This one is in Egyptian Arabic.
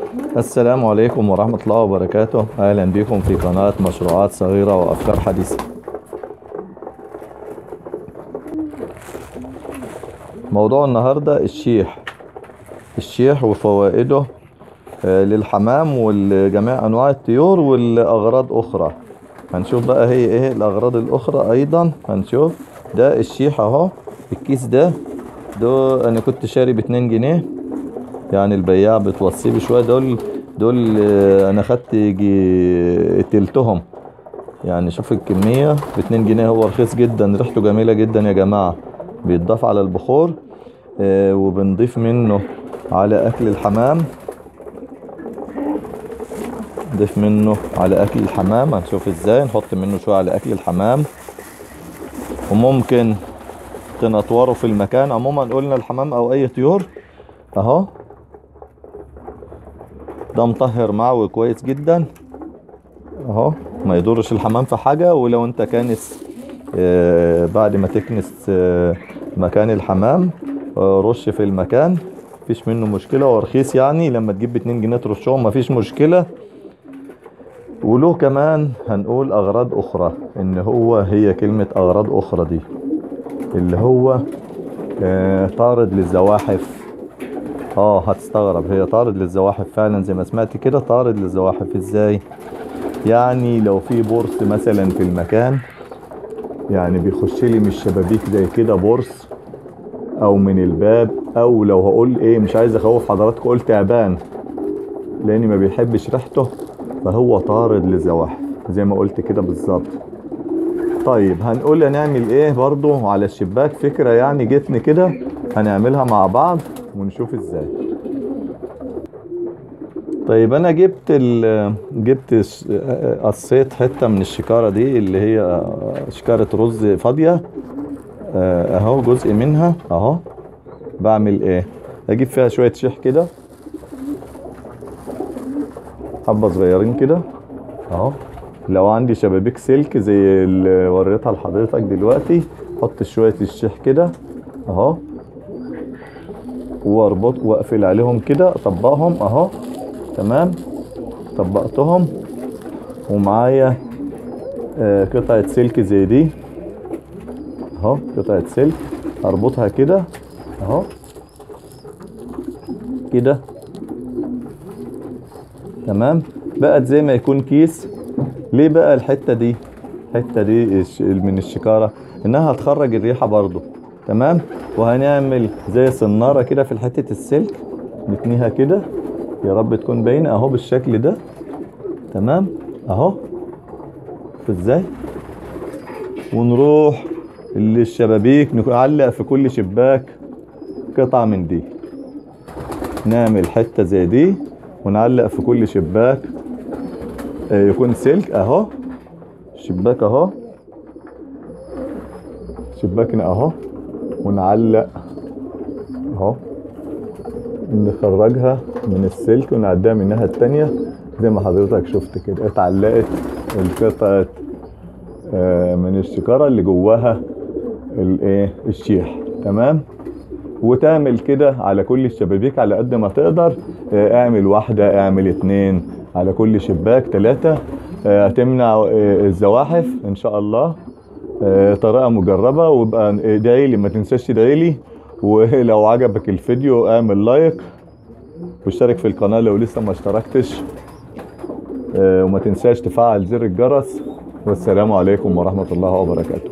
السلام عليكم ورحمة الله وبركاته أهلا بكم في قناة مشروعات صغيرة وأفكار حديثة موضوع النهاردة الشيح الشيح وفوائده آه، للحمام ولجميع أنواع الطيور والأغراض أخرى هنشوف بقى هي إيه الأغراض الأخرى أيضا هنشوف ده الشيح أهو الكيس ده ده أنا كنت شاري باتنين جنيه يعني البياع بتوصيه بشوية دول دول آه، انا خدت يجي تلتهم يعني شوف الكمية باتنين جنيه هو رخيص جدا ريحته جميلة جدا يا جماعة بيتضاف على البخور آه، وبنضيف منه على اكل الحمام نضيف منه على اكل الحمام هنشوف ازاي نحط منه شوية على اكل الحمام وممكن تنطوره في المكان عموما قلنا الحمام او اي طيور اهو ده مطهر معوي كويس جدا اهو ما يضرش الحمام في حاجة ولو انت كانس آه، بعد ما تكنس آه، مكان الحمام آه، رش في المكان مفيش منه مشكلة ورخيص يعني لما تجيب باتنين جنيه ترشهم مفيش مشكلة وله كمان هنقول اغراض اخرى ان هو هي كلمة اغراض اخرى دي اللي هو آه، طارد للزواحف اه هتستغرب هي طارد للزواحف فعلا زي ما سمعت كده طارد للزواحف ازاي يعني لو في بورس مثلا في المكان يعني بيخش لي من الشبابيك زي كده بورس او من الباب او لو هقول ايه مش عايز اخوف حضراتكم قلت تعبان لاني ما بيحبش ريحته فهو طارد للزواحف زي ما قلت كده بالظبط طيب هنقول هنعمل ايه برضو على الشباك فكرة يعني جتني كده هنعملها مع بعض ونشوف ازاي طيب انا جبت ال جبت ش- قصيت حته من الشكاره دي اللي هي شكاره رز فاضيه آه، اهو جزء منها اهو بعمل ايه اجيب فيها شويه شيح كده حبه صغيرين كده اهو لو عندي شبابيك سلك زي اللي وريتها لحضرتك دلوقتي حط شويه الشيح كده اهو واربط واقفل عليهم كده اطبقهم اهو تمام طبقتهم ومعايا آه، قطعة سلك زي دي اهو قطعة سلك اربطها كده اهو كده تمام بقت زي ما يكون كيس ليه بقى الحتة دي الحتة دي الش- من الشكارة انها هتخرج الريحة برضو تمام وهنعمل زي صنارة كده في حتة السلك نتنيها كده يا رب تكون باينة اهو بالشكل ده تمام اهو شوف ازاي ونروح للشبابيك نعلق في كل شباك قطعة من دي نعمل حتة زي دي ونعلق في كل شباك آه، يكون سلك اهو شباك اهو شباكنا اهو ونعلق اهو نخرجها من السلك ونعديها من الناحية التانية زي ما حضرتك شفت كده اتعلقت القطعة آه، من الشكارة اللي جواها الايه الشيح تمام وتعمل كده على كل الشبابيك على قد ما تقدر آه، اعمل واحدة اعمل اتنين على كل شباك تلاتة آه، هتمنع آه، الزواحف ان شاء الله آه، طريقة مجربة وابقى ادعي لي ما تنساش تدعي لي ولو عجبك الفيديو اعمل لايك واشترك في القناة لو لسه ما اشتركتش آه، وما تنساش تفعل زر الجرس والسلام عليكم ورحمة الله وبركاته